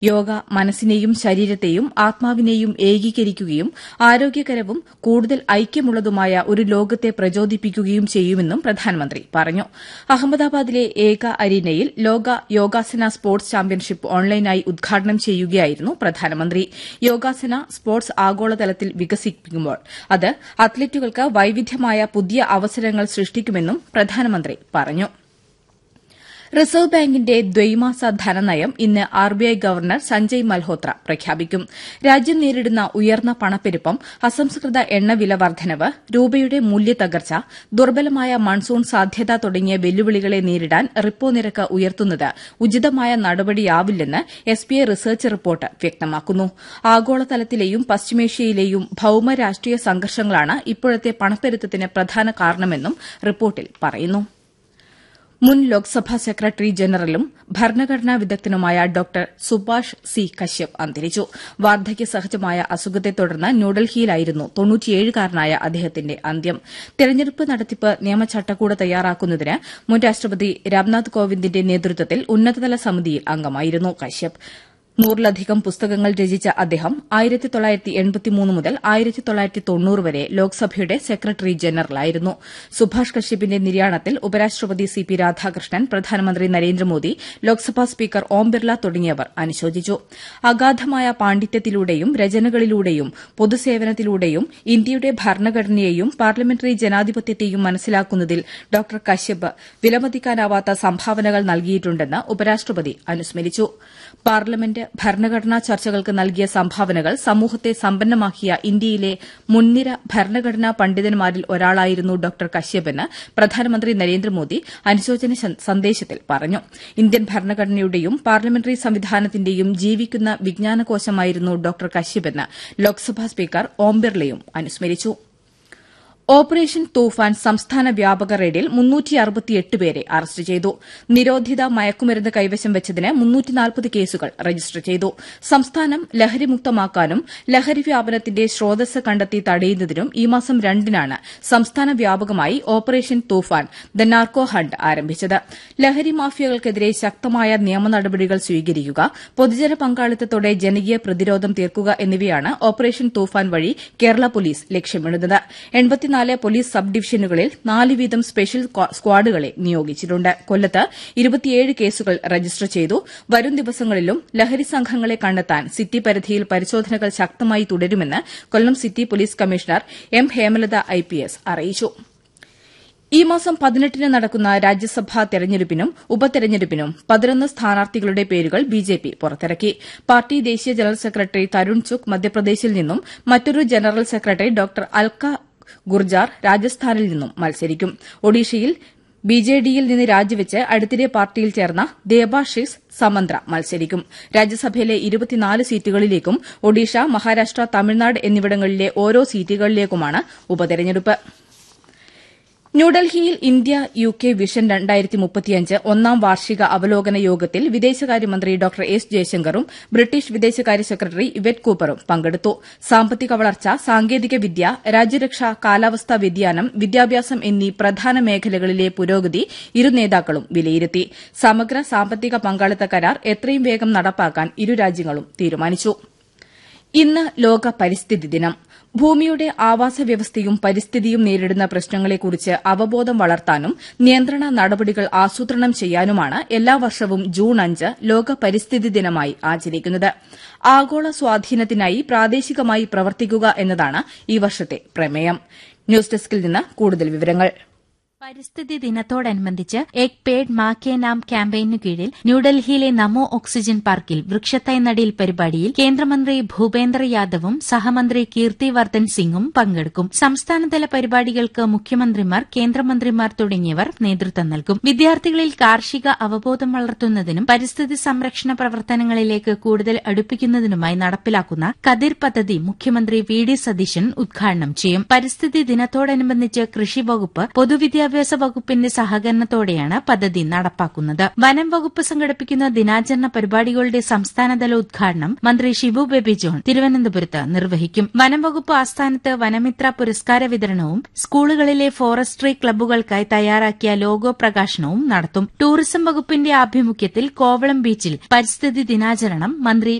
യോഗ മനസ്സിനെയും ശരീരത്തെയും ആത്മാവിനെയും ഏകീകരിക്കുകയും ആരോഗ്യകരവും കൂടുതൽ ഐക്യമുള്ളതുമായ ഒരു ലോകത്തെ പ്രചോദിപ്പിക്കുകയും ചെയ്യുമെന്നും പ്രധാനമന്ത്രി പറഞ്ഞു അഹമ്മദാബാദിലെ ഏക അരീനയിൽ ലോക യോഗാസന സ്പോർട്സ് ചാമ്പ്യൻഷിപ്പ് ഓൺലൈനായി ഉദ്ഘാടനം ചെയ്യുകയായിരുന്നു പ്രധാനമന്ത്രി യോഗാസന സ്പോർട്സ് ആഗോളതലത്തിൽ വികസിപ്പിക്കുമ്പോൾ അത് അത്ലറ്റുകൾക്ക് വൈവിധ്യമായ പുതിയ അവസരങ്ങൾ സൃഷ്ടിക്കുമെന്നും പ്രധാനമന്ത്രി പറഞ്ഞു റിസർവ് ബാങ്കിന്റെ ദ്വൈമാസ ധനനയം ഇന്ന് ആർബിഐ ഗവർണർ സഞ്ജയ് മൽഹോത്ര പ്രഖ്യാപിക്കും രാജ്യം നേരിടുന്ന ഉയർന്ന പണപ്പെരുപ്പം അസംസ്കൃത എണ്ണവില വർദ്ധനവ് രൂപയുടെ മൂല്യത്തകർച്ച ദുർബലമായ മൺസൂൺ സാധ്യത തുടങ്ങിയ വെല്ലുവിളികളെ നേരിടാൻ റിപ്പോ നിരക്ക് ഉയർത്തുന്നത് ഉചിതമായ നടപടിയാവില്ലെന്ന് എസ്ബിഐ റിസർച്ച് റിപ്പോർട്ട് വ്യക്തമാക്കുന്നു ആഗോളതലത്തിലെയും പശ്ചിമേഷ്യയിലെയും ഭൌമ രാഷ്ട്രീയ സംഘർഷങ്ങളാണ് ഇപ്പോഴത്തെ പണപ്പെരുത്തത്തിന് പ്രധാന കാരണമെന്നും റിപ്പോർട്ടിൽ പറയുന്നു മുൻ ലോക്സഭാ സെക്രട്ടറി ജനറലും ഭരണഘടനാ വിദഗ്ധനുമായ ഡോക്ടർ സുഭാഷ് സി കശ്യപ് അന്തരിച്ചു വാർദ്ധക്യ സഹജമായ അസുഖത്തെ തുടർന്ന് ന്യൂഡൽഹിയിലായിരുന്നു തൊണ്ണൂറ്റിയേഴുകാരനായ അദ്ദേഹത്തിന്റെ അന്ത്യം തെരഞ്ഞെടുപ്പ് നടത്തിപ്പ് നിയമചട്ടക്കൂട് തയ്യാറാക്കുന്നതിന് മുൻ രാഷ്ട്രപതി രാംനാഥ് കോവിന്ദിന്റെ നേതൃത്വത്തിൽ ഉന്നതതല സമിതിയിൽ അംഗമായിരുന്നു കശ്യപ് നൂറിലധികം പുസ്തകങ്ങൾ രചിച്ച അദ്ദേഹം ആയിരത്തി തൊള്ളായിരത്തി എൺപത്തിമൂന്ന് മുതൽ ആയിരത്തി തൊള്ളായിരത്തി തൊണ്ണൂറ് വരെ ലോക്സഭയുടെ സെക്രട്ടറി ജനറലായിരുന്നു സുഭാഷ് കശ്യപിന്റെ നിര്യാണത്തിൽ ഉപരാഷ്ട്രപതി സി പി രാധാകൃഷ്ണൻ പ്രധാനമന്ത്രി നരേന്ദ്രമോദി ലോക്സഭാ സ്പീക്കർ ഓം ബിർല തുടങ്ങിയവർ അനുശോചിച്ചു അഗാധമായ പാണ്ഡിത്യത്തിലൂടെയും രചനകളിലൂടെയും പൊതുസേവനത്തിലൂടെയും ഇന്ത്യയുടെ ഭരണഘടനയെയും പാർലമെന്ററി ജനാധിപത്യത്തെയും മനസ്സിലാക്കുന്നതിൽ ഡോക്ടർ കശ്യപ് വിലമതിക്കാനാവാത്ത സംഭാവനകൾ നൽകിയിട്ടുണ്ടെന്ന് ഉപരാഷ്ട്രപതി അനുസ്മരിച്ചു പാർലമെന്റ് ഭരണഘടനാ ചർച്ചകൾക്ക് നൽകിയ സംഭാവനകൾ സമൂഹത്തെ സമ്പന്നമാക്കിയ ഇന്ത്യയിലെ മുൻനിര ഭരണഘടനാ പണ്ഡിതന്മാരിൽ ഒരാളായിരുന്നു ഡോക്ടർ കശ്യപെന്ന് പ്രധാനമന്ത്രി നരേന്ദ്രമോദി അനുശോചന സന്ദേശത്തിൽ പറഞ്ഞു ഇന്ത്യൻ ഭരണഘടനയുടെയും പാർലമെന്ററി സംവിധാനത്തിന്റെയും ജീവിക്കുന്ന വിജ്ഞാനകോശമായിരുന്നു ഡോക്ടർ കശ്യപെന്ന് ലോക്സഭാ സ്പീക്കർ ഓം ബിർളയും അനുസ്മരിച്ചു ഓപ്പറേഷൻ തൂഫാൻ സംസ്ഥാന വ്യാപക റെയ്ഡിൽ പേരെ അറസ്റ്റ് ചെയ്തു നിരോധിത മയക്കുമരുന്ന് കൈവശം വെച്ചതിന് കേസുകൾ രജിസ്റ്റർ ചെയ്തു സംസ്ഥാനം ലഹരിമുക്തമാക്കാനും ലഹരി വ്യാപനത്തിന്റെ സ്രോതസ് കണ്ടെത്തി തടയുന്നതിനും ഈ മാസം രണ്ടിനാണ് സംസ്ഥാന വ്യാപകമായി operation Toofan the narco hunt ആരംഭിച്ചത് ലഹരി മാഫിയകൾക്കെതിരെ ശക്തമായ നിയമ നടപടികൾ സ്വീകരിക്കുക പൊതുജന പങ്കാളിത്തത്തോടെ ജനകീയ പ്രതിരോധം തീർക്കുക എന്നിവയാണ് ഓപ്പറേഷൻ തൂഫാൻ വഴി കേരള പോലീസ് ലക്ഷ്യമിടുന്നത് പതിനാല് പോലീസ് സബ് ഡിവിഷനുകളിൽ നാല് വീതം സ്പെഷ്യൽ സ്ക്വാഡുകളെ നിയോഗിച്ചിട്ടുണ്ട് കൊല്ലത്ത് ഇരുപത്തിയേഴ് കേസുകൾ രജിസ്റ്റർ ചെയ്തു വരും ദിവസങ്ങളിലും ലഹരി സംഘങ്ങളെ കണ്ടെത്താൻ സിറ്റി പരിധിയിൽ പരിശോധനകൾ ശക്തമായി തുടരുമെന്ന് Kollam city police commissioner M Hemalatha IPS അറിയിച്ചു ഈ മാസം പതിനെട്ടിന് നടക്കുന്ന രാജ്യസഭാ തെരഞ്ഞെടുപ്പിനും ഉപതെരഞ്ഞെടുപ്പിനും പതിനൊന്ന് സ്ഥാനാർത്ഥികളുടെ പേരുകൾ ബിജെപി പുറത്തിറക്കി പാർട്ടി ദേശീയ ജനറൽ സെക്രട്ടറി തരുൺ ചുക് മധ്യപ്രദേശിൽ നിന്നും മറ്റൊരു general secretary doctor Alka Gurjar രാജസ്ഥാനിൽ നിന്നും മത്സരിക്കും ഒഡീഷയിൽ ബിജെഡിയിൽ നിന്ന് രാജിവെച്ച് അടുത്തിടെ പാർട്ടിയിൽ ചേർന്ന ദേബാഷിസ് സമന്ത്ര മത്സരിക്കും രാജ്യസഭയിലെ ഇരുപത്തിനാല് സീറ്റുകളിലേക്കും ഒഡീഷ മഹാരാഷ്ട്ര തമിഴ്നാട് എന്നിവിടങ്ങളിലെ ഓരോ സീറ്റുകളിലേക്കുമാണ് ഉപതെരഞ്ഞെടുപ്പ് ന്യൂഡൽഹിയിൽ ഇന്ത്യ യു കെ വിഷൻ ഒന്നാം വാർഷിക അവലോകന യോഗത്തിൽ വിദേശകാര്യമന്ത്രി ഡോക്ടർ എസ് ജയശങ്കറും ബ്രിട്ടീഷ് വിദേശകാര്യ സെക്രട്ടറി ഇവറ്റ് കൂപ്പറും പങ്കെടുത്തു സാമ്പത്തിക വളർച്ച സാങ്കേതികവിദ്യ രാജ്യരക്ഷ കാലാവസ്ഥാ വ്യതിയാനം വിദ്യാഭ്യാസം എന്നീ പ്രധാന മേഖലകളിലെ പുരോഗതി ഇരു നേതാക്കളും വിലയിരുത്തി സമഗ്ര സാമ്പത്തിക പങ്കാളിത്ത കരാർ എത്രയും വേഗം നടപ്പാക്കാൻ ഇരു രാജ്യങ്ങളും തീരുമാനിച്ചു ഇന്ന് ലോക പരിസ്ഥിതി ദിനം ഭൂമിയുടെ ആവാസ വ്യവസ്ഥയും പരിസ്ഥിതിയും നേരിടുന്ന പ്രശ്നങ്ങളെക്കുറിച്ച് അവബോധം വളർത്താനും നിയന്ത്രണ നടപടികൾ ആസൂത്രണം ചെയ്യാനുമാണ് എല്ലാ വർഷവും ജൂൺ അഞ്ച് ലോക പരിസ്ഥിതി ദിനമായി ആചരിക്കുന്നത് ആഗോള സ്വാധീനത്തിനായി പ്രാദേശികമായി പ്രവർത്തിക്കുക എന്നതാണ് ഈ വർഷത്തെ പ്രമേയം ന്യൂസ് ഡെസ്കിൽ നിന്ന് കൂടുതൽ വിവരങ്ങൾ പരിസ്ഥിതി ദിനത്തോടനുബന്ധിച്ച് എക് പേഡ് മാ കെ നാം ക്യാമ്പയിനു കീഴിൽ ന്യൂഡൽഹിയിലെ നമോ ഓക്സിജൻ പാർക്കിൽ വൃക്ഷത്തൈ നടീൽ പരിപാടിയിൽ കേന്ദ്രമന്ത്രി ഭൂപേന്ദ്ര യാദവും സഹമന്ത്രി കീർത്തി വർദ്ധൻ സിംഗും പങ്കെടുക്കും സംസ്ഥാനതല പരിപാടികൾക്ക് മുഖ്യമന്ത്രിമാർ കേന്ദ്രമന്ത്രിമാർ തുടങ്ങിയവർ നേതൃത്വം നൽകും വിദ്യാർത്ഥികളിൽ കാർഷിക അവബോധം വളർത്തുന്നതിനും പരിസ്ഥിതി സംരക്ഷണ പ്രവർത്തനങ്ങളിലേക്ക് കൂടുതൽ അടുപ്പിക്കുന്നതിനുമായി നടപ്പിലാക്കുന്ന കതിർ പദ്ധതി മുഖ്യമന്ത്രി വി ഡി സതീശൻ ഉദ്ഘാടനം ചെയ്യും പരിസ്ഥിതി ദിനത്തോടനുബന്ധിച്ച് കൃഷി വകുപ്പ് പൊതുവിദ്യാ വിദ്യാഭ്യാസ വകുപ്പിന്റെ സഹകരണത്തോടെയാണ് പദ്ധതി നടപ്പാക്കുന്നത് വനം വകുപ്പ് സംഘടിപ്പിക്കുന്ന ദിനാചരണ പരിപാടികളുടെ സംസ്ഥാനതല ഉദ്ഘാടനം മന്ത്രി ഷിബു ബേബി ജോൺ തിരുവനന്തപുരത്ത് നിർവഹിക്കും വനം വകുപ്പ് ആസ്ഥാനത്ത് വനമിത്ര പുരസ്കാര വിതരണവും സ്കൂളുകളിലെ ഫോറസ്ട്രി ക്ലബ്ബുകൾക്കായി തയ്യാറാക്കിയ ലോഗോ പ്രകാശനവും നടത്തും ടൂറിസം വകുപ്പിന്റെ ആഭിമുഖ്യത്തിൽ കോവളം ബീച്ചിൽ പരിസ്ഥിതി ദിനാചരണം മന്ത്രി